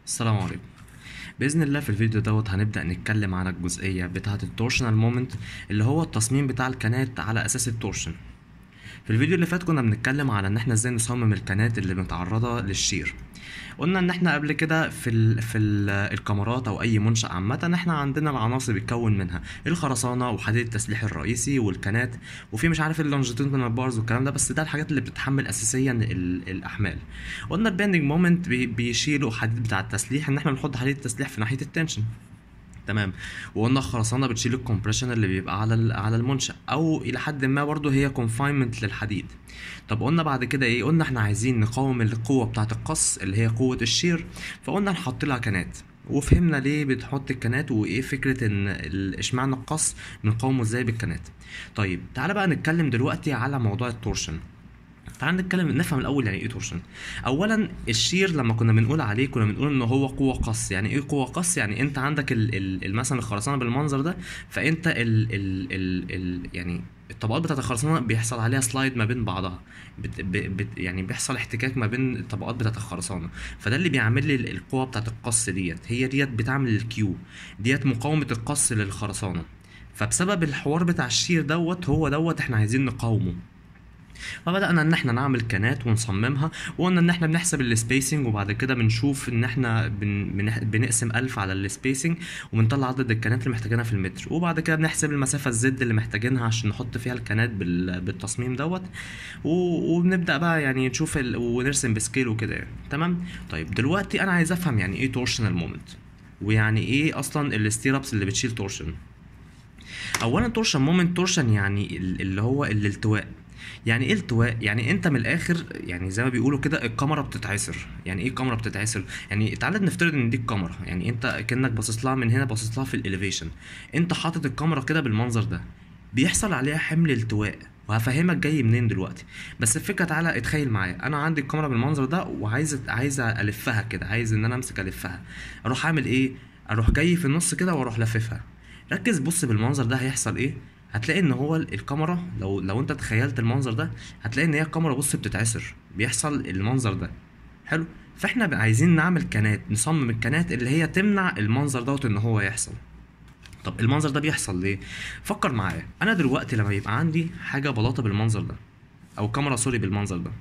السلام عليكم بإذن الله في الفيديو دوت هنبدأ نتكلم عن الجزئية بتاعة التورشنال مومنت اللي هو التصميم بتاع الكنات على أساس التورشن في الفيديو اللي فات كنا بنتكلم على ان احنا ازاي نصمم الكنات اللي متعرضة للشير قلنا ان احنا قبل كده في ال في ال الكاميرات او اي منشأ عامة احنا عندنا العناصر بيتكون منها الخرسانة وحديد التسليح الرئيسي والكنات وفي مش عارف اللونجيتودينال بارز والكلام ده بس ده الحاجات اللي بتتحمل اساسيا ال- الاحمال قلنا الباندنج مومنت بيشيلوا حديد بتاع التسليح ان احنا بنحط حديد التسليح في ناحية التنشن تمام وقلنا الخرسانه بتشيل الكومبريشن اللي بيبقى على ال- على المنشا او الى حد ما برضه هي كونفاينمنت للحديد طب قلنا بعد كده ايه قلنا احنا عايزين نقاوم القوه بتاعه القص اللي هي قوه الشير فقلنا نحط لها كنات وفهمنا ليه بتحط الكنات وايه فكره ان ال- اشمعنى القص بنقاومه ازاي بالكنات طيب تعالى بقى نتكلم دلوقتي على موضوع التورشن تعال نتكلم نفهم الاول يعني ايه تورشن اولا الشير لما كنا بنقول عليه كنا بنقول ان هو قوه قص يعني ايه قوه قص يعني انت عندك ال ال ال- مثلا الخرسانه بالمنظر ده فانت ال ال ال ال يعني الطبقات بتاعت الخرسانه بيحصل عليها سلايد ما بين بعضها بت ب بت يعني بيحصل احتكاك ما بين الطبقات بتاعت الخرسانه فده اللي بيعمل لي ال- القوه بتاعت القص ديت هي ديت بتعمل الكيو ديت مقاومه القص للخرسانه فبسبب الحوار بتاع الشير دوت هو دوت احنا عايزين نقاومه فبدأنا ان احنا نعمل كنات ونصممها وقلنا ان احنا بنحسب السبيسنج وبعد كده بنشوف ان احنا بن بن بنقسم ألف على السبيسنج وبنطلع عدد الكنات اللي محتاجينها في المتر وبعد كده بنحسب المسافة الزد اللي محتاجينها عشان نحط فيها الكنات بال بالتصميم دوت و- وبنبدأ بقى يعني نشوف ال... ونرسم بسكيل وكده يعني تمام طيب دلوقتي انا عايز افهم يعني ايه تورشنال مومنت ويعني ايه اصلا الستيرابس اللي بتشيل تورشن اولا تورشن مومنت تورشن يعني ال- اللي هو الالتواء يعني ايه التواء يعني انت من الاخر يعني زي ما بيقولوا كده الكاميرا بتتعسر يعني ايه الكاميرا بتتعسر يعني تعالى نفترض ان دي الكاميرا يعني انت كانك باصص لها من هنا باصص لها في الاليفيشن انت حاطط الكاميرا كده بالمنظر ده بيحصل عليها حمل التواء وهفهمك جاي منين دلوقتي بس الفكره تعالى اتخيل معايا انا عندي الكاميرا بالمنظر ده وعايز عايز الفها كده عايز ان انا امسك الفها اروح اعمل ايه اروح جاي في النص كده واروح لففها ركز بص بالمنظر ده هيحصل ايه هتلاقي ان هو الكاميرا لو لو انت تخيلت المنظر ده هتلاقي ان هي الكاميرا بص بتتعسر بيحصل المنظر ده حلو فاحنا بقى عايزين نعمل كنات نصمم الكنات اللي هي تمنع المنظر دوت ان هو يحصل طب المنظر ده بيحصل ليه فكر معايا انا دلوقتي لما يبقى عندي حاجه بلاطه بالمنظر ده او كاميرا سوري بالمنظر ده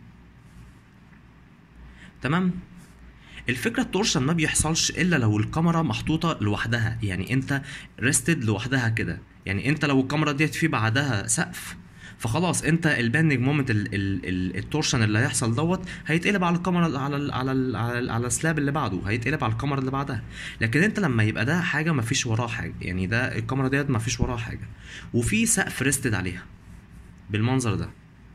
تمام الفكره التورشن ما بيحصلش الا لو الكاميرا محطوطه لوحدها يعني انت ريستد لوحدها كده يعني انت لو الكاميرا ديت في بعدها سقف فخلاص انت الباندنج مومنت ال- ال- ال- التورشن اللي هيحصل دوت هيتقلب على الكاميرا على ال على ال على, ال على السلاب اللي بعده هيتقلب على الكاميرا اللي بعدها لكن انت لما يبقى ده حاجه ما فيش وراه حاجه يعني ده الكاميرا ديت ما فيش وراها حاجه وفي سقف ريستد عليها بالمنظر ده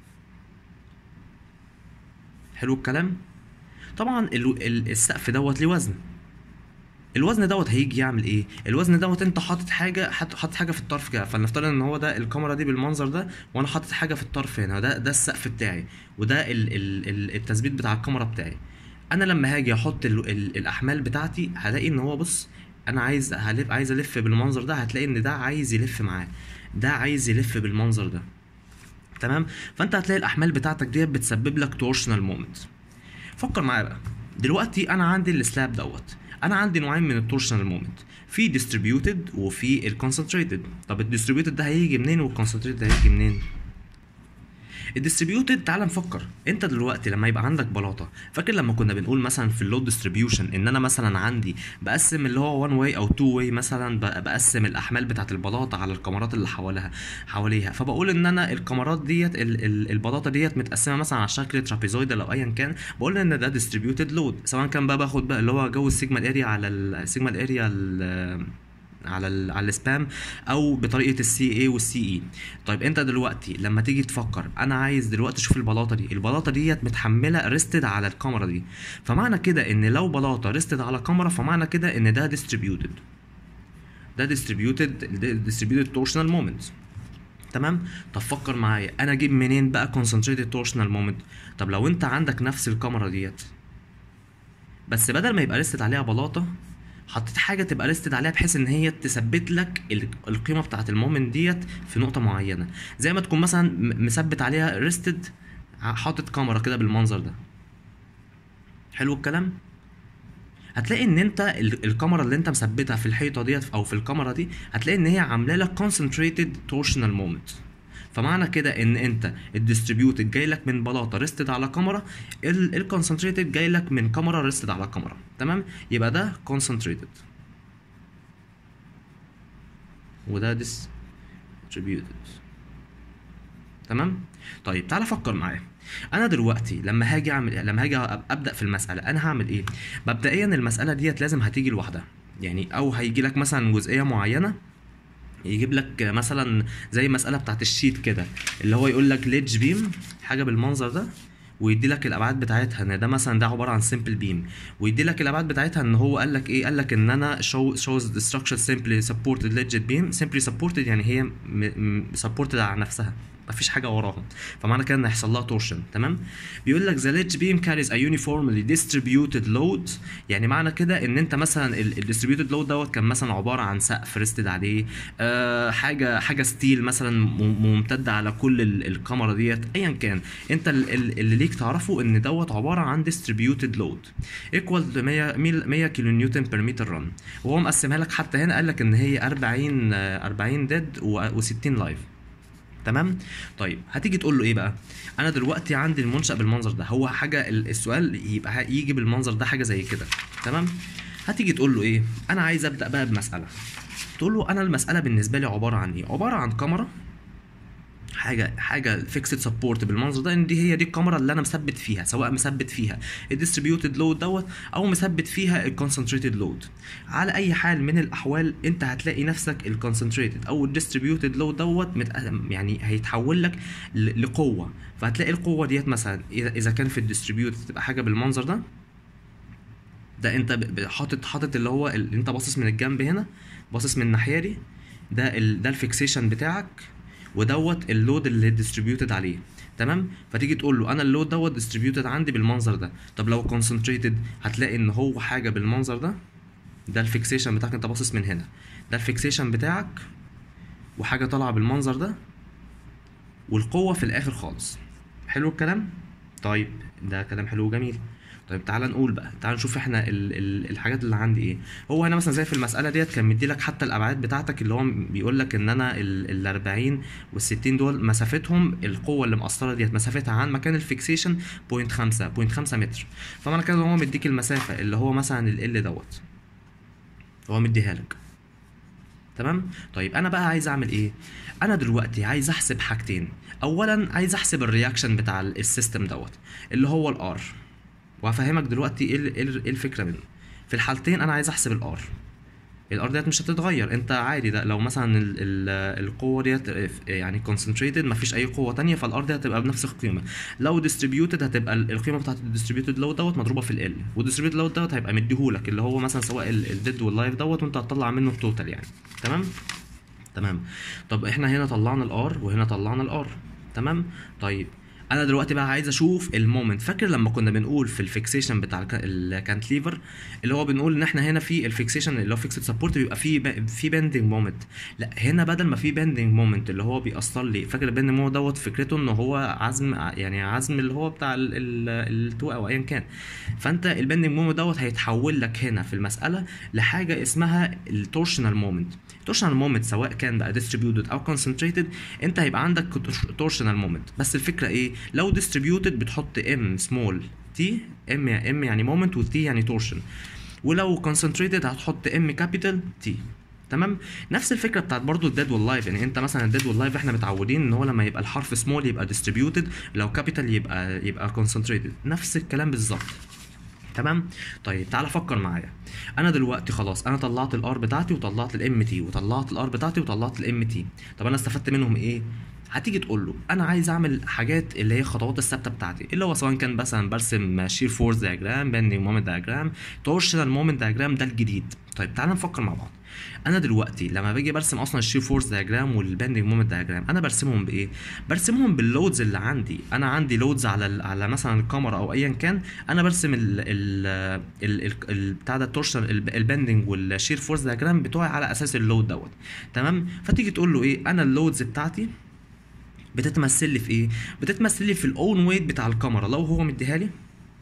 حلو الكلام طبعا ال- ال- السقف دوت ليه وزن الوزن دوت هيجي يعمل ايه الوزن دوت انت حاطط حاجه حاطط حاطط حاجه في الطرف كده فلنفترض ان هو ده الكاميرا دي بالمنظر ده وانا حاطط حاجه في الطرف هنا ده ده السقف بتاعي وده ال ال ال التثبيت بتاع الكاميرا بتاعي انا لما هاجي احط ال ال الاحمال بتاعتي هلاقي ان هو بص انا عايز هلف عايز الف بالمنظر ده هتلاقي ان ده عايز يلف معاه ده عايز يلف بالمنظر ده تمام فانت هتلاقي الاحمال بتاعتك ديت بتسبب لك تورشنال مومنت فكر معايا بقى دلوقتي انا عندي السلاب دوت انا عندي نوعين من التورشنال مومنت في ديستريبيوتد وفي الكونسنتريتد طب الديستريبيوتد ده هيجي منين والكونسنتريتد ده هيجي منين الديستريبيوتد تعال نفكر انت دلوقتي لما يبقى عندك بلاطه فاكر لما كنا بنقول مثلا في اللود ديستريبيوشن ان انا مثلا عندي بقسم اللي هو 1 واي او 2 واي مثلا ب- بقسم الاحمال بتاعت البلاطه على الكاميرات اللي حواليها حواليها فبقول ان انا الكاميرات ديت ال- ال- البلاطه ديت متقسمه مثلا على شكل ترابيزويدال او ايا كان بقول ان ده ديستريبيوتد لود سواء كان بقى باخد بقى اللي هو جو السيجما اريا على السيجما اريا على ال على السبام او بطريقه السي اي والسي اي طيب انت دلوقتي لما تيجي تفكر انا عايز دلوقتي اشوف البلاطه دي البلاطه ديت متحمله ريستد على الكاميرا دي فمعنى كده ان لو بلاطه ريستد على كاميرا فمعنى كده ان ده ديستريبيوتد ده ديستريبيوتد ديستريبيوتد تورشنال مومنت تمام طب فكر معايا انا اجيب منين بقى كونسنتريتد تورشنال مومنت طب لو انت عندك نفس الكاميرا ديت بس بدل ما يبقى ريستد عليها بلاطه حطيت حاجه تبقى ريستد عليها بحيث ان هي تثبت لك ال- القيمه بتاعه المومنت ديت في نقطه معينه زي ما تكون مثلا م- مثبت عليها ريستد حاطط كاميرا كده بالمنظر ده حلو الكلام هتلاقي ان انت ال- الكاميرا اللي انت مثبتها في الحيطه ديت او في الكاميرا دي هتلاقي ان هي عامله لك concentrated torsional moment فمعنى كده ان انت الديستريبيوتد جاي لك من بلاطه ريستد على كاميرا الكونسنتريتد جاي لك من كاميرا ريستد على كاميرا تمام يبقى ده concentrated وده distributed تمام طيب تعالى فكر معايا انا دلوقتي لما هاجي اعمل لما هاجي أب- ابدا في المساله انا هعمل ايه مبدئيا المساله ديت لازم هتيجي لوحدها يعني او هيجي لك مثلا جزئيه معينه يجيب لك مثلا زي مساله بتاعت الشيت كده اللي هو يقول لك ليدج بيم حاجه بالمنظر ده ويدي لك الابعاد بتاعتها ان ده مثلا ده عباره عن سمبل بيم ويدي لك الابعاد بتاعتها ان هو قال لك ايه قال لك ان انا show shows the structure simply supported legit beam simply supported يعني هي supported على نفسها مفيش حاجه وراها فمعنى كده ان هيحصل لها تورشن تمام بيقول لك the ledge beam carries a uniformly distributed load يعني معنى كده ان انت مثلا الديستريبيوتد لود دوت كان مثلا عباره عن سقف ريستد عليه آه حاجه حاجه ستيل مثلا م- ممتده على كل ال- الكاميرا ديت ايا كان انت ال- ال- اللي ليك تعرفه ان دوت عباره عن distributed load equal to 100 100 كيلو نيوتن بير متر رن وهو مقسمها لك حتى هنا قال لك ان هي 40 آه، 40 ديد و60 لايف تمام طيب هتيجي تقول له ايه بقى انا دلوقتي عندي المنشأ بالمنظر ده هو حاجه ال- السؤال يبقى يجي بالمنظر ده حاجه زي كده تمام هتيجي تقول له ايه انا عايز ابدا بقى بمساله تقول له انا المساله بالنسبه لي عباره عن ايه عباره عن كاميرا حاجه حاجه فيكسد سبورت بالمنظر ده ان دي هي دي الكاميرا اللي انا مثبت فيها سواء مثبت فيها الديستريبيوتد لود دوت او مثبت فيها الكونسنتريتد لود على اي حال من الاحوال انت هتلاقي نفسك الكونسنتريتد او الديستريبيوتد لود دوت مت... يعني هيتحول لك ل... لقوه فهتلاقي القوه ديت مثلا اذا اذا كان في الديستريبيوتد تبقى حاجه بالمنظر ده ده انت ب- ب- حاطط حاطط اللي هو اللي انت باصص من الجنب هنا باصص من الناحيه دي ده ال... ده الفيكسيشن بتاعك ودوت اللود اللي ديستريبيوتد عليه تمام فتيجي تقول له انا اللود دوت ديستريبيوتد عندي بالمنظر ده طب لو كونسنتريتد هتلاقي ان هو حاجه بالمنظر ده ده الفيكسيشن بتاعك انت باصص من هنا ده الفيكسيشن بتاعك وحاجه طالعه بالمنظر ده والقوه في الاخر خالص حلو الكلام طيب ده كلام حلو وجميل طيب تعالى نقول بقى تعالى نشوف احنا ال ال الحاجات اللي عندي ايه هو هنا مثلا زي في المساله ديت كان مدي لك حتى الابعاد بتاعتك اللي هو بيقول لك ان انا ال 40 وال 60 دول مسافتهم القوه اللي مقصره ديت مسافتها عن مكان الفيكسيشن 0.5 0.5 متر فمعنى كده إن هو مديك المسافه اللي هو مثلا ال ال دوت هو مديها لك تمام طيب انا بقى عايز اعمل ايه انا دلوقتي عايز احسب حاجتين اولا عايز احسب الرياكشن بتاع ال- السيستم دوت اللي هو الار وهفهمك دلوقتي ايه ال- ايه ال- إيه الفكره منه في الحالتين انا عايز احسب الار الار ديت مش هتتغير انت عادي ده لو مثلا ال ال القوه ديت يعني كونسنتريتد مفيش اي قوه تانية فالار دي هتبقى بنفس القيمه لو ديستريبيوتد هتبقى ال- القيمه بتاعت الديستريبيوتد لود دوت مضروبه في ال والديستريبيوتد لود دوت هيبقى مديهولك اللي هو مثلا سواء الديد واللايف دوت وانت هتطلع منه التوتال يعني تمام تمام طب احنا هنا طلعنا الار وهنا طلعنا الار تمام طيب انا دلوقتي بقى عايز اشوف المومنت فاكر لما كنا بنقول في الفيكسيشن بتاع الك- الكانتليفر اللي هو بنقول ان احنا هنا في الفيكسيشن اللي هو فيكسد سبورت بيبقى في ب- في بندنج مومنت لا هنا بدل ما في بندنج مومنت اللي هو بيأثر لي فاكر البندنج مومنت دوت فكرته ان هو عزم يعني عزم اللي هو بتاع ال- ال- التوقع او ايا كان فانت البندنج مومنت دوت هيتحول لك هنا في المساله لحاجه اسمها التورشنال مومنت التورشنال مومنت سواء كان بقى ديستريبيوتد او كونسنتريتد انت هيبقى عندك تورشنال مومنت بس الفكره ايه لو ديستريبيوتد بتحط ام سمول تي ام ام يعني مومنت وتي يعني تورشن ولو كونسنتريتد هتحط ام كابيتال تي تمام نفس الفكره بتاعت برضو الديد واللايف يعني انت مثلا الديد واللايف احنا متعودين ان هو لما يبقى الحرف سمول يبقى ديستريبيوتد لو كابيتال يبقى يبقى كونسنتريتد نفس الكلام بالظبط تمام طيب تعالى فكر معايا انا دلوقتي خلاص انا طلعت الار بتاعتي وطلعت الام تي وطلعت الار بتاعتي وطلعت الام تي طب انا استفدت منهم ايه هتيجي تقول له انا عايز اعمل حاجات اللي هي خطوات الثابته بتاعتي اللي هو سواء كان مثلا برسم شير فورس دياجرام بندنج مومنت دياجرام تورشنال مومنت دياجرام ده الجديد طيب تعالى نفكر مع بعض انا دلوقتي لما باجي برسم اصلا الشير فورس دياجرام والبندنج مومنت دياجرام انا برسمهم بايه برسمهم باللودز اللي عندي انا عندي لودز على ال- على مثلا الكاميرا او ايا كان انا برسم ال ال ال ال- ال- بتاع ده التورشن البندنج والشير فورس دياجرام بتوعي على اساس اللود دوت تمام فتيجي تقول له ايه انا اللودز بتاعتي بتتمثل لي في ايه بتتمثل لي في الاون ويت بتاع الكاميرا لو هو مديها لي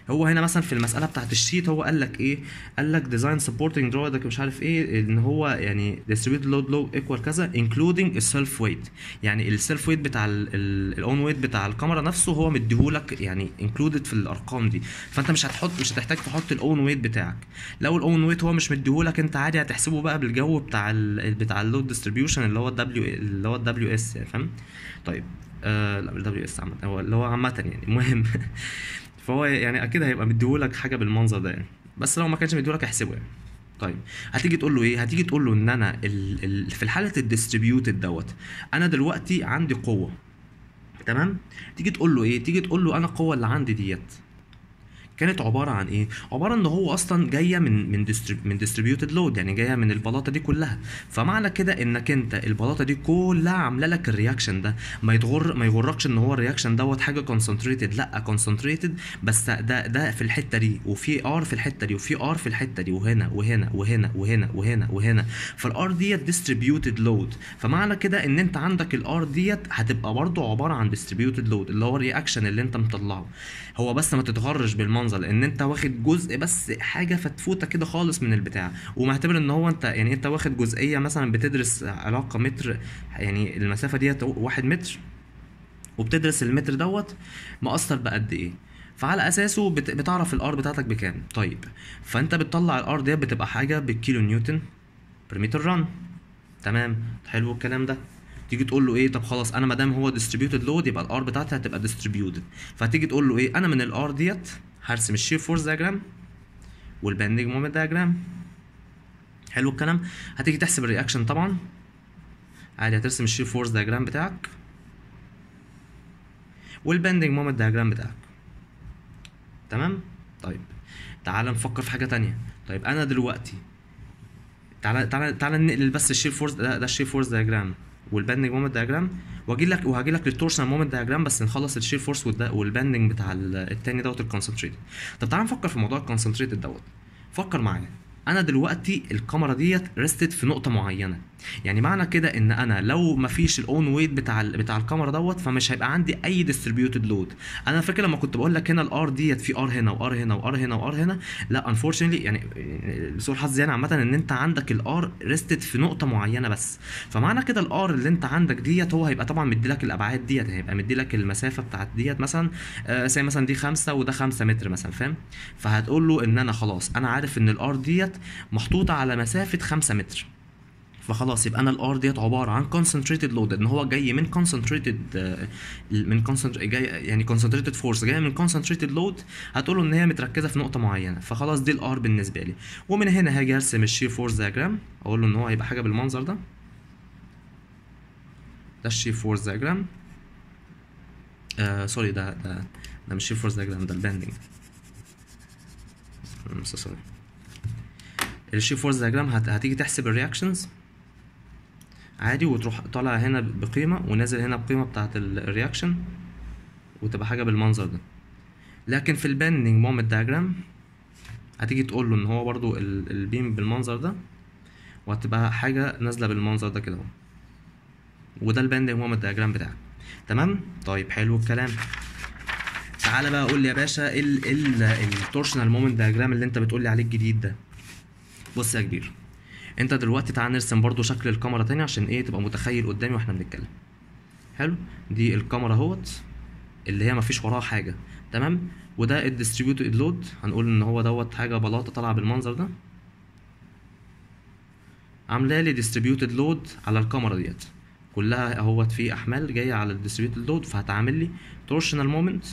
هو هنا مثلا في المساله بتاعت الشيت هو قال لك ايه قال لك ديزاين سبورتنج درايدك مش عارف ايه ان هو يعني distributed load low equal كذا including السيلف ويت يعني السيلف ويت بتاع الاون ويت بتاع الكاميرا نفسه هو مديهولك يعني included في الارقام دي فانت مش هتحط مش هتحتاج تحط الاون ويت بتاعك لو الاون ويت هو مش مديهولك انت عادي هتحسبه بقى بالجو بتاع ال بتاع اللود ديستريبيوشن اللي هو الدبليو اللي هو الدبليو اس يعني فاهم طيب آه لا الدبليو اس عامه هو اللي هو عامه يعني المهم فهو يعني اكيد هيبقى مديهولك حاجه بالمنظر ده يعني بس لو ما كانش مديهولك احسبه يعني طيب هتيجي تقول له ايه هتيجي تقول له ان انا ال ال في الحاله الديستريبيوتد دوت انا دلوقتي عندي قوه تمام تيجي تقول له ايه تيجي تقول له انا القوه اللي عندي ديت كانت عباره عن ايه عباره ان هو اصلا جايه من من ديستريب من ديستريبيوتد لود يعني جايه من البلاطه دي كلها فمعنى كده انك انت البلاطه دي كلها عامله لك الرياكشن ده ما يتغر ما يغركش ان هو الرياكشن دوت حاجه كونسنتريتد لا كونسنتريتد بس ده ده في الحته دي وفي ار في الحته دي وفي ار في الحته دي وهنا وهنا وهنا وهنا وهنا وهنا فالار ديت ديستريبيوتد لود فمعنى كده ان انت عندك الار ديت هتبقى برضو عباره عن ديستريبيوتد لود اللي هو الرياكشن اللي انت مطلعه هو بس ما تتغرش بالمنظر لان انت واخد جزء بس حاجه فتفوته كده خالص من البتاع ومعتبر ان هو انت يعني انت واخد جزئيه مثلا بتدرس علاقه متر يعني المسافه ديت واحد متر وبتدرس المتر دوت مأثر بقد ايه فعلى اساسه بت... بتعرف الار بتاعتك بكام طيب فانت بتطلع الار ديت بتبقى حاجه بالكيلو نيوتن بر متر ران تمام حلو الكلام ده تيجي تقول له ايه طب خلاص انا ما دام هو ديستريبيوتد لود يبقى الار بتاعتي هتبقى ديستريبيوتد فتيجي تقول له ايه انا من الار ديت هرسم الشير فورس دياجرام والباندنج مومنت دياجرام حلو الكلام هتيجي تحسب الرياكشن طبعا عادي هترسم الشير فورس دياجرام بتاعك والباندنج مومنت دياجرام بتاعك تمام طيب تعال نفكر في حاجه تانية طيب انا دلوقتي تعالى تعالى تعالى ننقل بس الشير فورس ده, ده الشير فورس دياجرام والباندنج مومنت دياجرام واجي لك وهاجي لك للتورشنال مومنت دياجرام بس نخلص الشير فورس والباندنج بتاع التاني دوت الكونسنتريتد طب تعالى نفكر في موضوع الكونسنتريتد دوت فكر معايا انا دلوقتي الكاميرا ديت ريستد في نقطه معينه يعني معنى كده ان انا لو مفيش الاون ويت بتاع ال بتاع الكاميرا دوت فمش هيبقى عندي اي ديستريبيوتد لود انا فاكر لما كنت بقول لك هنا الار ديت في ار هنا وار هنا وار هنا وار هنا لا انفورشنتلي يعني لسوء الحظ يعني عامه ان انت عندك الار ريستد في نقطه معينه بس فمعنى كده الار اللي انت عندك ديت هو هيبقى طبعا مدي لك الابعاد ديت هيبقى مدي لك المسافه بتاعت ديت مثلا آه زي مثلا دي خمسة وده خمسة متر مثلا فاهم فهتقول له ان انا خلاص انا عارف ان الار ديت محطوطه على مسافه خمسة متر فخلاص يبقى انا الار ديت عباره عن concentrated load ان هو جاي من concentrated آه، من concentrated جاي يعني concentrated force جاي من concentrated load هتقول له ان هي متركزه في نقطه معينه فخلاص دي الار بالنسبه لي ومن هنا هاجي ارسم الشير فورس دياجرام اقول له ان هو هيبقى حاجه بالمنظر ده ده الشير فورس دياجرام آه سوري ده ده ده مش شير فورس دياجرام ده الباندنج سوري الشير فورس دياجرام هت... هتيجي تحسب الرياكشنز عادي وتروح طالع هنا بقيمه ونازل هنا بقيمه بتاعه الرياكشن وتبقى حاجه بالمنظر ده لكن في الباندنج مومنت دياجرام هتيجي تقول له ان هو برضو ال- البيم بالمنظر ده وهتبقى حاجه نازله بالمنظر ده كده اهو وده الباندنج مومنت دياجرام بتاعك تمام طيب حلو الكلام تعالى بقى قول لي يا باشا ايه ال ال التورشنال مومنت دياجرام اللي انت بتقول لي عليه الجديد ده بص يا كبير انت دلوقتي تعال نرسم برضو شكل الكاميرا تاني عشان ايه تبقى متخيل قدامي واحنا بنتكلم حلو دي الكاميرا اهوت اللي هي مفيش وراها حاجه تمام وده الديستريبيوتد لود هنقول ان هو دوت حاجه بلاطه طالعه بالمنظر ده عامله لي ديستريبيوتد لود على الكاميرا ديت كلها اهوت في احمال جايه على الديستريبيوتد لود فهتعمل لي تورشنال مومنت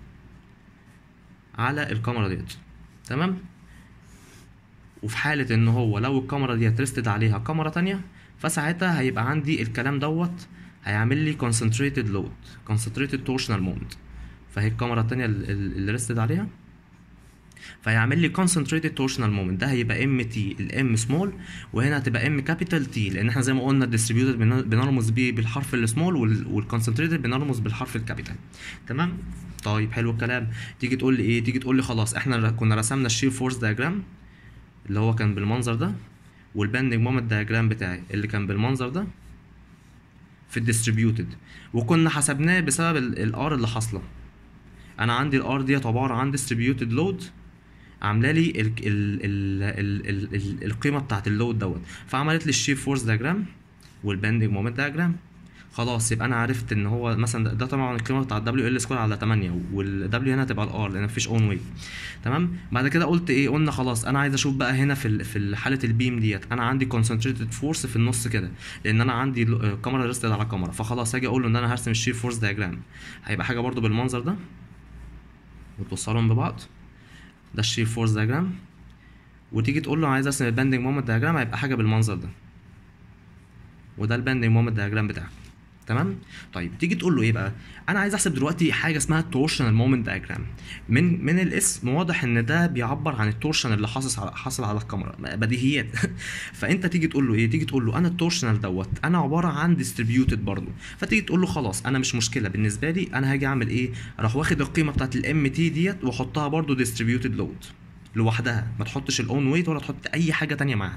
على الكاميرا ديت تمام وفي حالة ان هو لو الكاميرا دي ريستد عليها كاميرا تانية فساعتها هيبقى عندي الكلام دوت هيعمل لي concentrated load concentrated torsional moment فهي الكاميرا التانية ال- ال- اللي ريستد عليها فهيعمل لي concentrated torsional moment ده هيبقى ام تي الام سمول وهنا هتبقى ام كابيتال تي لان احنا زي ما قلنا الديستريبيوتد بنرمز بيه بالحرف السمول والكونسنتريتد بنرمز بالحرف الكابيتال تمام طيب حلو الكلام تيجي تقول لي ايه تيجي تقول لي خلاص احنا كنا رسمنا الشير فورس دياجرام اللي هو كان بالمنظر ده والباندنج مومنت دياجرام بتاعي اللي كان بالمنظر ده في الديستريبيوتد وكنا حسبناه بسبب الار اللي حاصله انا عندي الار ديت عباره عن distributed لود عامله لي ال ال ال ال ال ال القيمه بتاعت اللود دوت فعملت لي الشيب فورس دياجرام والبندنج مومنت دياجرام خلاص يبقى انا عرفت ان هو مثلا ده طبعا القيمه بتاع الدبليو ال سكوير على 8 والدبليو هنا هتبقى الار لان مفيش اون ويت تمام بعد كده قلت ايه قلنا خلاص انا عايز اشوف بقى هنا في ال- في حاله البيم ديت انا عندي كونسنتريتد فورس في النص كده لان انا عندي ل- كاميرا ريستد على كاميرا فخلاص هاجي اقول له ان انا هرسم الشير فورس دياجرام هيبقى حاجه برضو بالمنظر ده وتوصلهم ببعض ده الشير فورس دياجرام وتيجي تقول له عايز ارسم الباندنج مومنت دياجرام هيبقى حاجه بالمنظر ده وده الباندنج مومنت دياجرام بتاعك تمام طيب تيجي تقول له ايه بقى انا عايز احسب دلوقتي حاجه اسمها تورشنال مومنت دياجرام من من الاسم واضح ان ده بيعبر عن التورشن اللي حاصل على حاصل على الكاميرا بديهيات فانت تيجي تقول له ايه تيجي تقول له انا التورشنال دوت انا عباره عن ديستريبيوتد برضه فتيجي تقول له خلاص انا مش مشكله بالنسبه لي انا هاجي اعمل ايه اروح واخد القيمه بتاعت الام تي ديت واحطها برضه ديستريبيوتد لود لوحدها ما تحطش الاون ويت ولا تحط اي حاجه تانية معاها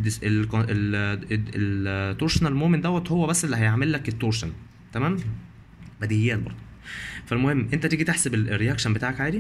التورشنال مومنت دوت هو بس اللي هيعمل لك التورشن تمام بديهيات برضه فالمهم انت تيجي تحسب ال- الرياكشن بتاعك عادي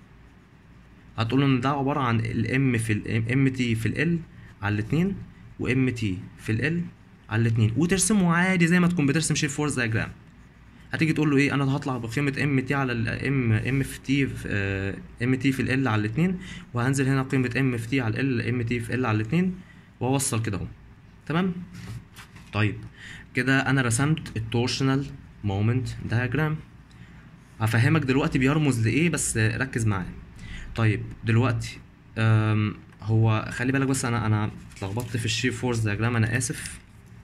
هتقول له ان ده عباره عن الام في الام تي في ال على الاثنين وام تي في ال على الاثنين وترسمه عادي زي ما تكون بترسم شيب فورس دايجرام هتيجي تقول له ايه انا هطلع بقيمه ام تي على الام ام في تي ام تي في ال على الاثنين وهنزل هنا قيمه ام في تي على ال ام تي في ال على الاثنين واوصل كده اهو تمام طيب كده انا رسمت التورشنال مومنت دايجرام هفهمك دلوقتي بيرمز لايه بس ركز معايا طيب دلوقتي أم، هو خلي بالك بس انا انا اتلخبطت في الشيب فورس دياجرام انا اسف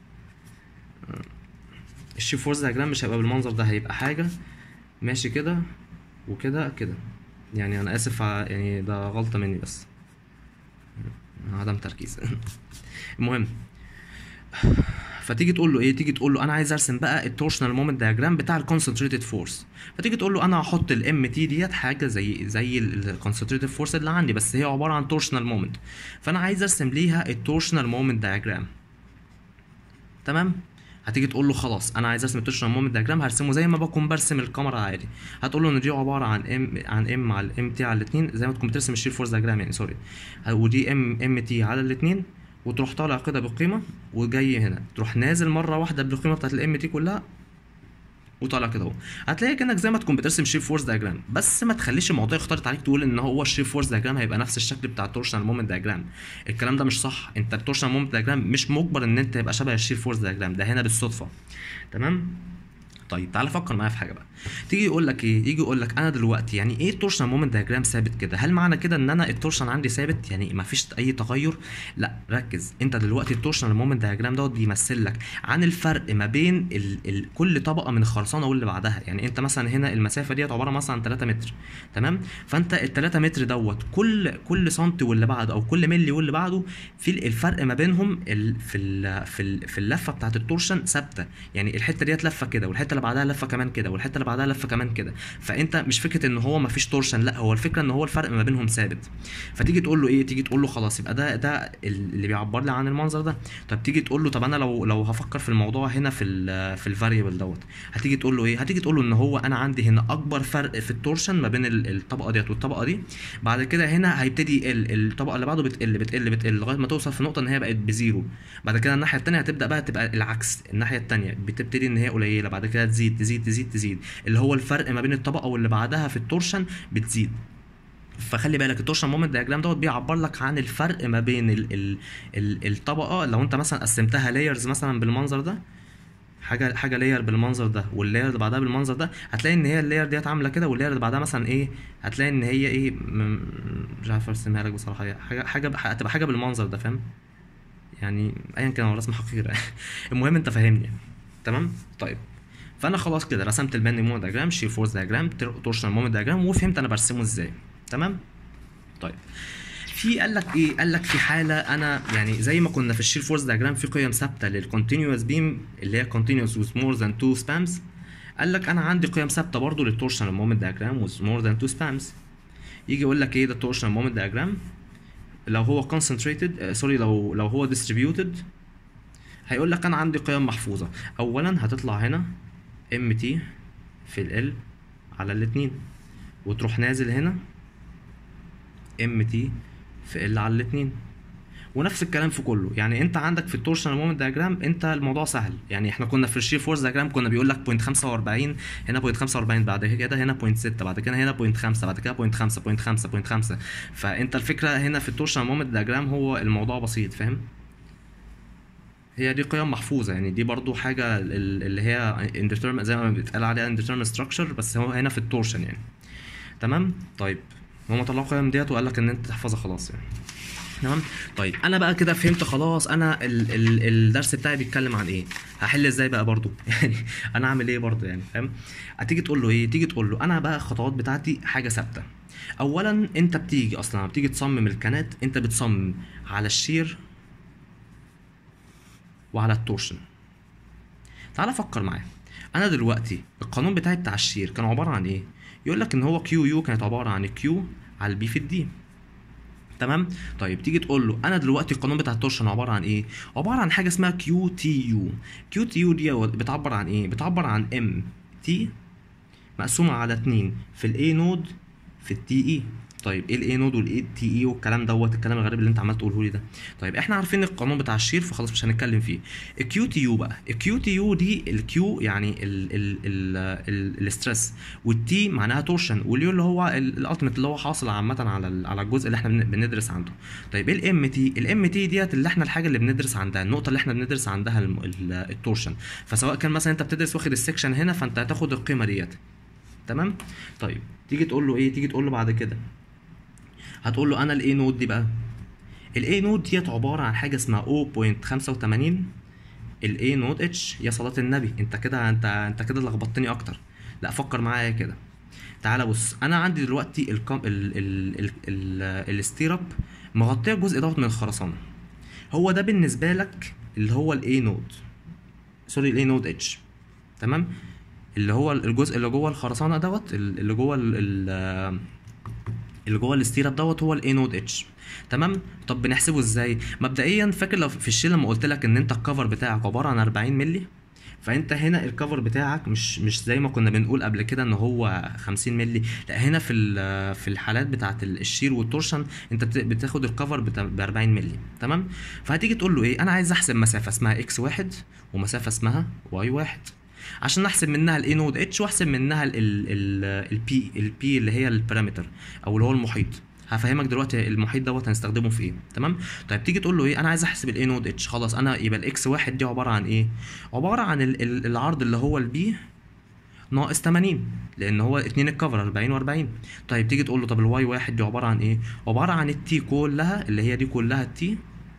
أم، الشيب فورس دياجرام مش هيبقى بالمنظر ده هيبقى حاجه ماشي كده وكده كده يعني انا اسف ع- يعني ده غلطه مني بس عدم تركيز المهم فتيجي تقول له ايه تيجي تقول له انا عايز ارسم بقى التورشنال مومنت دياجرام بتاع الكونسنتريتد فورس فتيجي تقول له انا هحط الام تي ديت حاجه زي زي الكونسنتريتد فورس اللي عندي بس هي عباره عن تورشنال مومنت فانا عايز ارسم ليها التورشنال مومنت دياجرام تمام هتيجي تقول له خلاص انا عايز ارسم التورشنال مومنت دياجرام هرسمه زي ما بكون برسم الكاميرا عادي هتقول له ان دي عباره عن ام عن ام على الام تي على الاثنين زي ما تكون بترسم الشير فورس دياجرام يعني سوري ودي ام ام تي على الاثنين وتروح طالع كده بقيمه وجاي هنا تروح نازل مره واحده بالقيمه بتاعت الام تي كلها وطالع كده اهو هتلاقي كانك زي ما تكون بترسم شيب فورس دياجرام بس ما تخليش الموضوع يختلط عليك تقول ان هو الشيب فورس دياجرام هيبقى نفس الشكل بتاع التورشنال مومنت دياجرام الكلام ده مش صح انت التورشنال مومنت دياجرام مش مجبر ان انت يبقى شبه الشيب فورس دياجرام ده هنا بالصدفه تمام طيب تعالى فكر معايا في حاجه بقى تيجي يقول لك ايه يجي يقول لك انا دلوقتي يعني ايه التورشنال مومنت دياجرام ثابت كده هل معنى كده ان انا التورشن عندي ثابت يعني ما فيش اي تغير لا ركز انت دلوقتي التورشنال مومنت دياجرام دوت بيمثل لك عن الفرق ما بين ال ال كل طبقه من الخرسانه واللي بعدها يعني انت مثلا هنا المسافه ديت عباره مثلا عن 3 متر تمام فانت ال 3 متر دوت كل كل سنتي واللي بعده او كل ملي واللي بعده في ال- الفرق ما بينهم ال في ال في ال في اللفه بتاعت التورشن ثابته يعني الحته ديت لفه كده والحته اللي بعدها لفه كمان كده والحته اللي بعدها لفه كمان كده فانت مش فكره ان هو ما فيش تورشن لا هو الفكره ان هو الفرق ما بينهم ثابت فتيجي تقول له ايه تيجي تقول له خلاص يبقى ده ده اللي بيعبر لي عن المنظر ده طب تيجي تقول له طب انا لو لو هفكر في الموضوع هنا في ال في الفاريبل دوت هتيجي تقول له ايه هتيجي تقول له ان هو انا عندي هنا اكبر فرق في التورشن ما بين ال- الطبقه ديت والطبقه دي بعد كده هنا هيبتدي يقل الطبقه اللي بعده بتقل بتقل بتقل لغايه ما توصل في نقطه ان هي بقت بزيرو بعد كده الناحيه التانيه هتبدا بقى تبقى العكس الناحيه التانيه بتبتدي ان هي قليله بعد كده تزيد تزيد تزيد تزيد اللي هو الفرق ما بين الطبقه واللي بعدها في التورشن بتزيد فخلي بالك التورشن مومنت دياجرام دوت بيعبر لك عن الفرق ما بين ال ال ال الطبقه لو انت مثلا قسمتها لايرز مثلا بالمنظر ده حاجه حاجه لاير بالمنظر ده واللاير اللي بعدها بالمنظر ده هتلاقي ان هي اللاير ديت عامله كده واللاير اللي بعدها مثلا ايه هتلاقي ان هي ايه م- مش عارف ارسمها لك بصراحه هي حاجه حاجه هتبقى حاجه بالمنظر ده فاهم يعني ايا كان هو رسم حقيقي المهم انت فاهمني تمام طيب فانا خلاص كده رسمت الباند مومنت دياجرام شير فورس دياجرام تورشنال مومنت دياجرام وفهمت انا برسمه ازاي تمام طيب في قال لك ايه قال لك في حاله انا يعني زي ما كنا في الشير فورس دياجرام في قيم ثابته للكونتينوس بيم اللي هي continuous with more than two spans قال لك انا عندي قيم ثابته برضو للتورشنال مومنت دياجرام with more than two spans يجي يقول لك ايه ده التورشنال مومنت دياجرام لو هو concentrated سوري لو لو هو distributed هيقول لك انا عندي قيم محفوظه اولا هتطلع هنا ام تي في ال على الاتنين وتروح نازل هنا ام تي في ال على الاتنين ونفس الكلام في كله يعني انت عندك في التورشنال مومنت دياجرام انت الموضوع سهل يعني احنا كنا في الشير فورس دياجرام كنا بيقول لك بوينت 45 هنا بوينت 45 بعد كده هنا بوينت 6 بعد كده هنا بوينت 5 بعد كده بوينت 5 بوينت 5 بوينت 5 فانت الفكره هنا في التورشنال مومنت دياجرام هو الموضوع بسيط فاهم هي دي قيم محفوظه يعني دي برضو حاجه ال- اللي هي indeterminate زي ما بيتقال عليها indeterminate structure بس هو هنا في التورشن يعني تمام طيب هما طلعوا القيم ديت وقال لك ان انت تحفظها خلاص يعني تمام طيب انا بقى كده فهمت خلاص انا ال ال الدرس بتاعي بيتكلم عن ايه هحل ازاي بقى برضو يعني انا اعمل ايه برضو يعني فاهم هتيجي تقول له ايه تيجي تقول له انا بقى الخطوات بتاعتي حاجه ثابته اولا انت بتيجي اصلا لما بتيجي تصمم الكنات انت بتصمم على الشير وعلى التورشن تعال فكر معايا انا دلوقتي القانون بتاعي بتاع الشير كان عباره عن ايه يقول لك ان هو كيو يو كانت عباره عن كيو على البي في الدي تمام طيب تيجي تقول له انا دلوقتي القانون بتاع التورشن عباره عن ايه عباره عن حاجه اسمها كيو تي يو كيو تي يو دي بتعبر عن ايه بتعبر عن ام تي مقسومه على 2 في الاي نود في التي اي طيب ايه الاي نود والاي تي اي والكلام دوت الكلام الغريب اللي انت عمال تقوله لي ده طيب احنا عارفين القانون بتاع الشير فخلاص مش هنتكلم فيه الكيو تي يو بقى الكيو تي يو دي الكيو يعني ال ال ال ال الاسترس والتي معناها تورشن واليو اللي هو الالتيميت اللي هو حاصل عامه على ال- على الجزء اللي احنا بن- بندرس عنده طيب ايه الام تي الام تي ديت اللي احنا الحاجه اللي بندرس عندها النقطه اللي احنا بندرس عندها الم- ال- التورشن فسواء كان مثلا انت بتدرس واخد السكشن هنا فانت هتاخد القيمه ديت تمام طيب تيجي تقول له ايه تيجي تقول له بعد كده هتقول له انا الاي نود دي بقى الاي نود ديت عباره عن حاجه اسمها 0.85 الاي نود اتش يا صلاه النبي انت كده انت انت كده لخبطتني اكتر لا فكر معايا كده تعالى بص انا عندي دلوقتي الكم ال ال ال ال الستيرب مغطيه الجزء دوت من الخرسانه هو ده بالنسبه لك اللي هو الاي نود سوري الاي نود اتش تمام اللي هو الجزء اللي جوه الخرسانه دوت ال- اللي جوه ال- ال- اللي جوه الاستيراب دوت هو الاي نود اتش تمام طب بنحسبه ازاي مبدئيا فاكر لو في الشيل لما قلت لك ان انت الكفر بتاعك عباره عن 40 مللي فانت هنا الكفر بتاعك مش مش زي ما كنا بنقول قبل كده ان هو 50 مللي لا هنا في ال- في الحالات بتاعه الشير والتورشن انت بت- بتاخد الكفر ب 40 مللي تمام فهتيجي تقول له ايه انا عايز احسب مسافه اسمها اكس واحد ومسافه اسمها واي واحد عشان احسب منها الاي نود اتش واحسب منها البي البي اللي هي البارامتر او اللي هو المحيط هفهمك دلوقتي المحيط دوت هنستخدمه في ايه تمام طيب تيجي تقول له ايه انا عايز احسب الاي نود اتش خلاص انا يبقى الاكس واحد دي عباره عن ايه عباره عن ال- ال- العرض اللي هو البي ناقص 80 لان هو اتنين الكفر 40 و40 طيب تيجي تقول له طب الواي واحد دي عباره عن ايه عباره عن التي كلها اللي هي دي كلها التي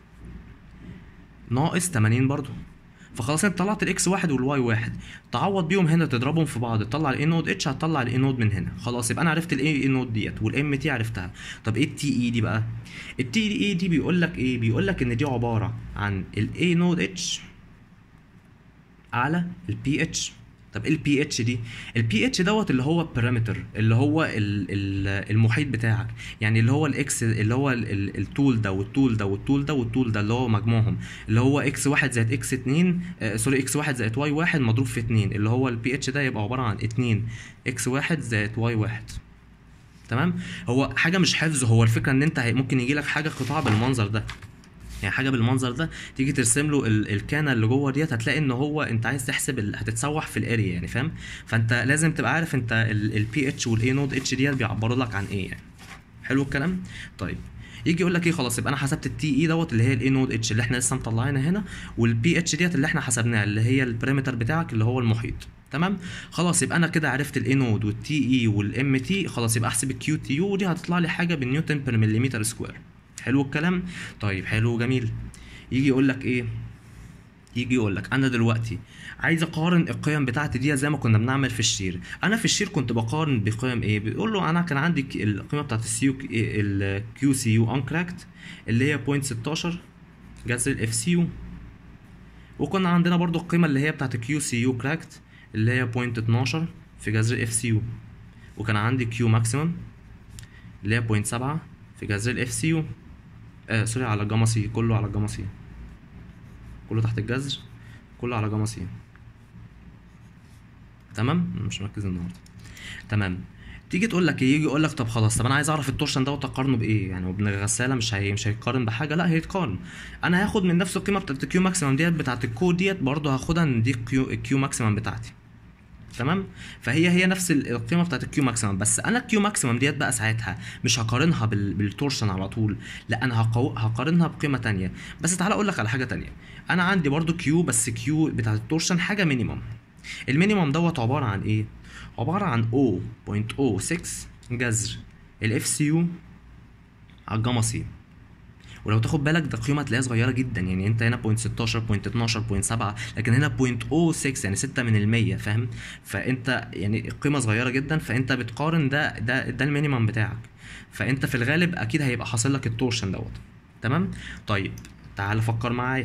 ناقص 80 برضو فخلاص انت طلعت الاكس واحد والواي واحد تعوض بيهم هنا تضربهم في بعض تطلع الاي نود اتش هتطلع الاي نود من هنا خلاص يبقى انا عرفت الاي نود ديت والام تي عرفتها طب ايه التي اي دي بقى التي اي دي بيقول لك ايه بيقول لك ان دي عباره عن الاي نود اتش على البي اتش طب ايه البي اتش دي البي اتش دوت اللي هو البارامتر اللي هو ال ال المحيط بتاعك يعني اللي هو الاكس اللي هو ال- ال- الطول ده والطول ده والطول ده والطول ده اللي هو مجموعهم اللي هو اكس واحد زائد اكس اتنين آه سوري اكس واحد زائد واي واحد مضروب في اتنين اللي هو البي اتش ده يبقى عباره عن اتنين اكس واحد زائد واي واحد تمام هو حاجه مش حفظ هو الفكره ان انت هي- ممكن يجي لك حاجه قطاع بالمنظر ده يعني حاجه بالمنظر ده تيجي ترسم له ال- الكانه اللي جوه ديت هتلاقي ان هو انت عايز تحسب ال- هتتسوح في الاريا يعني فاهم فانت لازم تبقى عارف انت البي اتش والاي نود اتش ديت بيعبروا لك عن ايه يعني حلو الكلام طيب يجي يقول لك ايه خلاص يبقى انا حسبت التي اي دوت اللي هي الاي نود اتش اللي احنا لسه مطلعينها هنا والبي اتش ديت اللي احنا حسبناها اللي هي البريمتر بتاعك اللي هو المحيط تمام خلاص يبقى انا كده عرفت الاي نود والتي اي والام تي خلاص يبقى احسب الكيو تي يو ودي هتطلع لي حاجه بالنيوتن بير مليمتر سكوير حلو الكلام طيب حلو جميل يجي يقول لك ايه يجي يقول لك انا دلوقتي عايز اقارن القيم بتاعتي دي زي ما كنا بنعمل في الشير انا في الشير كنت بقارن بقيم ايه بيقول له انا كان عندي ك- القيمه بتاعت السيو الكيو سي يو انكراكت اللي هي 0.16 جذر الاف سي يو وكنا عندنا برضو القيمه اللي هي بتاعت كيو سي يو كراكت اللي هي 0.12 في جذر الاف سي يو وكان عندي كيو ماكسيمم اللي هي 0.7 في جذر الاف سي يو آه سوري على الجاما سي كله على الجاما سي كله تحت الجذر كله على جاما سي تمام أنا مش مركز النهارده تمام تيجي تقول لك ايه يجي يقول لك طب خلاص طب انا عايز اعرف التورشن دوت اقارنه بايه يعني وابن الغساله مش هي مش هيتقارن بحاجه لا هيتقارن انا هاخد من نفس القيمه بتاعت الكيو ماكسيمم ديت بتاعت الكود ديت برضه هاخدها من دي الكيو الكيو ماكسيمم بتاعتي تمام فهي هي نفس ال- القيمه بتاعت الكيو ماكسيمم بس انا الكيو ماكسيمم ديت بقى ساعتها مش هقارنها بال... بالتورشن على طول لا انا هقو... هقارنها بقيمه تانية بس تعالى اقول لك على حاجه تانية انا عندي برضو كيو بس كيو بتاعت التورشن حاجه مينيمم المينيمم دوت عباره عن ايه عباره عن 0.06 جذر الاف سي يو على الجاما سي ولو تاخد بالك ده قيمه تلاقيها صغيره جدا يعني انت هنا 0.16 0.12 0.7 لكن هنا 0.06 يعني 6 من المية فاهم فانت يعني قيمه صغيره جدا فانت بتقارن ده ده ده المينيمم بتاعك فانت في الغالب اكيد هيبقى حاصل لك التورشن دوت تمام طيب تعال فكر معايا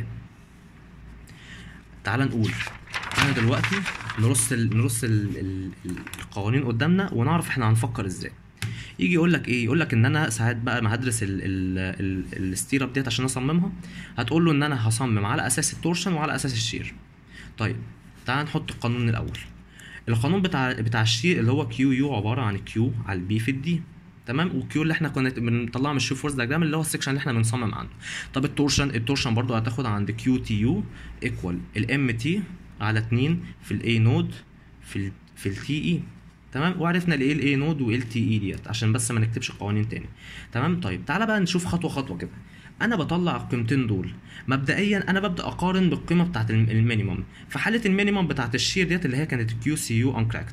تعال نقول انا دلوقتي نرص ال... نرص ال... ال... القوانين قدامنا ونعرف احنا هنفكر ازاي يجي يقول لك ايه يقول لك ان انا ساعات بقى ما هدرس ال ال ال الستيراب ديت عشان اصممها هتقول له ان انا هصمم على اساس التورشن وعلى اساس الشير طيب تعال نحط القانون من الاول القانون بتاع بتاع الشير اللي هو كيو يو عباره عن كيو على البي في الدي تمام والكيو اللي احنا كنا بنطلعها من الشير فورس دياجرام اللي هو السكشن اللي احنا بنصمم عنه طب التورشن التورشن برضو هتاخد عند كيو تي يو ايكوال الام تي على 2 في الاي نود في ال في التي اي تمام وعرفنا الايه الاي نود وال تي اي ديت عشان بس ما نكتبش قوانين تاني تمام طيب تعالى بقى نشوف خطوه خطوه كده انا بطلع القيمتين دول مبدئيا انا ببدا اقارن بالقيمه بتاعت الم- المينيمم في حاله المينيمم بتاعت الشير ديت اللي هي كانت كيو سي يو انكراكت